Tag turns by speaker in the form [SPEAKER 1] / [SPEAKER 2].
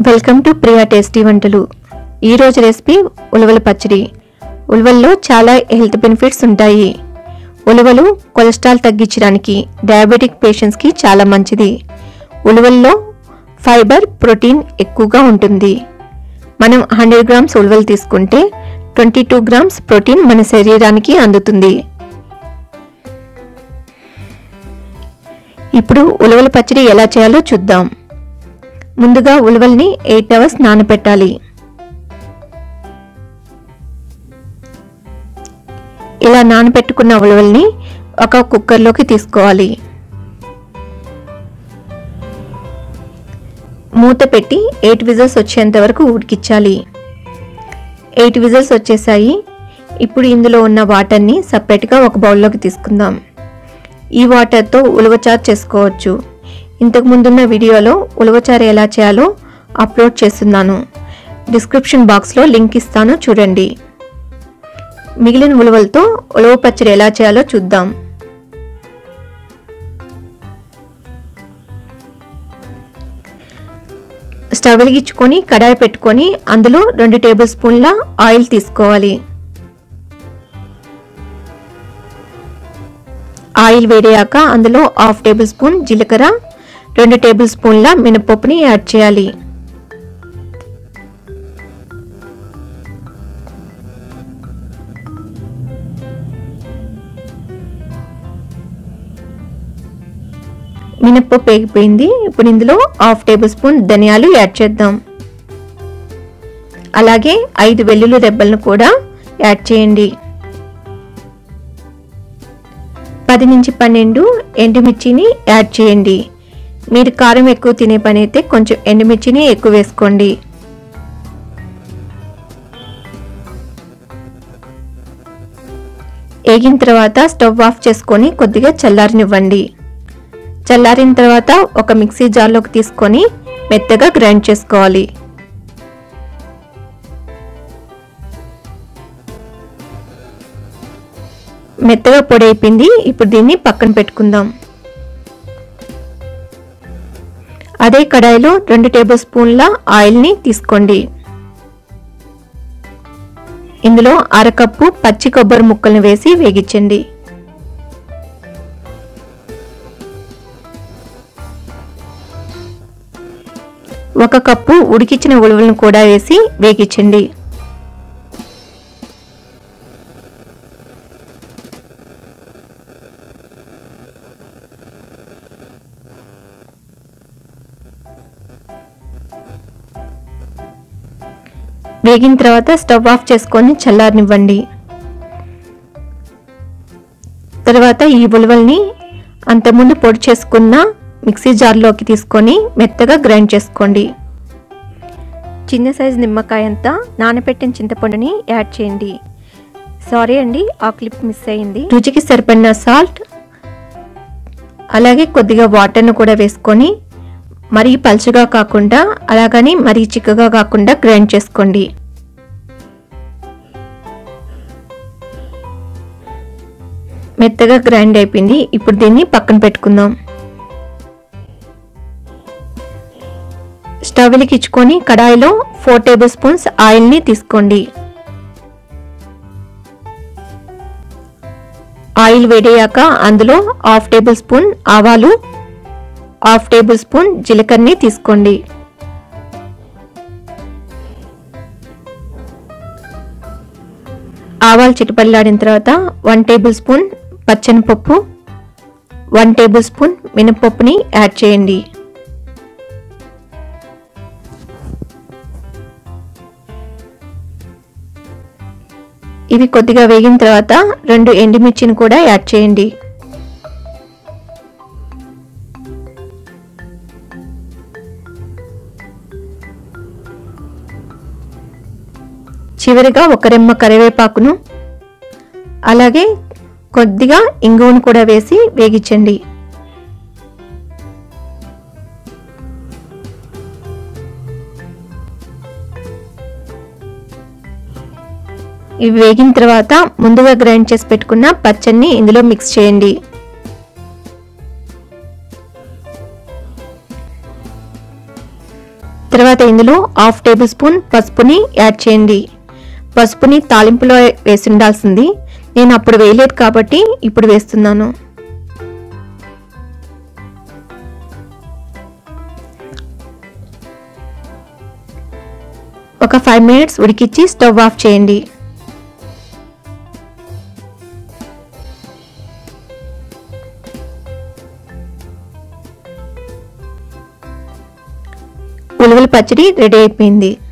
[SPEAKER 1] welcome to Priya tasty వంటలు ఈరోజు recipe ఉలవల పచ్చడి ఉలవల్లో చాలా హెల్త్ బెనిఫిట్స్ ఉంటాయి ఉలవలు కొలెస్ట్రాల్ తగ్గించడానికి డయాబెటిక్ పేషెంట్స్కి చాలా మంచిది ఉలవల్లో ఫైబర్ ప్రోటీన్ ఎక్కువగా ఉంటుంది మనం హండ్రెడ్ గ్రామ్స్ ఉలవలు తీసుకుంటే ట్వంటీ టూ గ్రామ్స్ ప్రోటీన్ మన శరీరానికి అందుతుంది ఇప్పుడు ఉలవల పచ్చడి ఎలా చేయాలో చూద్దాం ముందుగా ఉలవల్ని ఎయిట్ అవర్స్ నానబెట్టాలి ఇలా నానబెట్టుకున్న ఉలవల్ని ఒక కుక్కర్లోకి తీసుకోవాలి మూత పెట్టి ఎయిట్ విజిల్స్ వచ్చేంత వరకు ఉడికించాలి ఎయిట్ విజిల్స్ వచ్చేసాయి ఇప్పుడు ఇందులో ఉన్న వాటర్ని సపరేట్గా ఒక బౌల్లోకి తీసుకుందాం ఈ వాటర్తో ఉలవచారు చేసుకోవచ్చు ఇంతకు ముందున్న వీడియోలో ఉలవచారు ఎలా చేయాలో అప్లోడ్ చేస్తున్నాను డిస్క్రిప్షన్ బాక్స్లో లింక్ ఇస్తాను చూడండి మిగిలిన ఉలవలతో ఉలవ పచ్చడి ఎలా చేయాలో చూద్దాం స్టవ్ వెలిగించుకొని కడాయి పెట్టుకొని అందులో రెండు టేబుల్ స్పూన్ల ఆయిల్ తీసుకోవాలి ఆయిల్ వేడయ్యాక అందులో హాఫ్ టేబుల్ స్పూన్ జీలకర్ర రెండు టేబుల్ స్పూన్ల మినపప్పుని యాడ్ చేయాలి మినప్పప్పు వేగిపోయింది ఇప్పుడు ఇందులో హాఫ్ టేబుల్ స్పూన్ ధనియాలు యాడ్ చేద్దాం అలాగే ఐదు వెల్లుల్లి రెబ్బలను కూడా యాడ్ చేయండి పది నుంచి పన్నెండు ఎండుమిర్చిని యాడ్ చేయండి మీరు కారం ఎక్కువ తినే పని అయితే కొంచెం ఎండుమిర్చిని ఎక్కువ వేసుకోండి వేగిన తర్వాత స్టవ్ ఆఫ్ చేసుకొని కొద్దిగా చల్లారనివ్వండి చల్లారిన తర్వాత ఒక మిక్సీ జార్లోకి తీసుకొని మెత్తగా గ్రైండ్ చేసుకోవాలి మెత్తగా పొడి అయిపోయింది ఇప్పుడు దీన్ని పక్కన పెట్టుకుందాం అదే కడాయిలో రెండు టేబుల్ స్పూన్ల ఆయిల్ని తీసుకోండి ఇందులో అరకప్పు పచ్చి కొబ్బరి ముక్కలను వేసి వేగించండి ఒక కప్పు ఉడికించిన ఉలువలను కూడా వేసి వేగించండి వేగిన తర్వాత స్టవ్ ఆఫ్ చేసుకొని చల్లారనివ్వండి తర్వాత ఈ ఉలవల్ని అంతకుముందు పొడి చేసుకున్న మిక్సీ జార్లోకి తీసుకొని మెత్తగా గ్రైండ్ చేసుకోండి చిన్న సైజు నిమ్మకాయ అంతా నానబెట్టిన చింతపండుని యాడ్ చేయండి సారీ అండి ఆ క్లిప్ మిస్ అయింది రుచికి సరిపడిన సాల్ట్ అలాగే కొద్దిగా వాటర్ను కూడా వేసుకొని మరీ పలుచగా కాకుండా అలాగని మరీ చిక్కగా కాకుండా గ్రైండ్ చేసుకోండి మెత్తగా గ్రైండ్ అయిపోయింది ఇప్పుడు దీన్ని పక్కన పెట్టుకుందాం స్టవ్ వెలిగించుకొని కడాయిలో ఫోర్ టేబుల్ స్పూన్స్ ఆయిల్ని తీసుకోండి ఆయిల్ వేడయ్యాక అందులో హాఫ్ టేబుల్ స్పూన్ ఆవాలు హాఫ్ టేబుల్ స్పూన్ జీలకర్రని తీసుకోండి ఆవాలు చిటపల్లాడిన తర్వాత వన్ టేబుల్ స్పూన్ పచ్చనిపప్పు వన్ టేబుల్ స్పూన్ మినపప్పుని యాడ్ చేయండి ఇవి కొద్దిగా వేగిన తర్వాత రెండు ఎండుమిర్చిని కూడా యాడ్ చేయండి చివరిగా ఒక రెమ్మ కరివేపాకును అలాగే కొద్దిగా ఇంగువను కూడా వేసి వేగించండి ఇవి వేగిన తర్వాత ముందుగా గ్రైండ్ చేసి పెట్టుకున్న పచ్చడిని ఇందులో మిక్స్ చేయండి తర్వాత ఇందులో హాఫ్ టేబుల్ స్పూన్ పసుపుని యాడ్ చేయండి పసుపుని తాలింపులో వేసి ఉండాల్సింది నేను అప్పుడు వేయలేదు కాబట్టి ఇప్పుడు వేస్తున్నాను ఒక ఫైవ్ మినిట్స్ ఉడికిచ్చి స్టవ్ ఆఫ్ చేయండి ఉలువల పచ్చడి రెడీ అయిపోయింది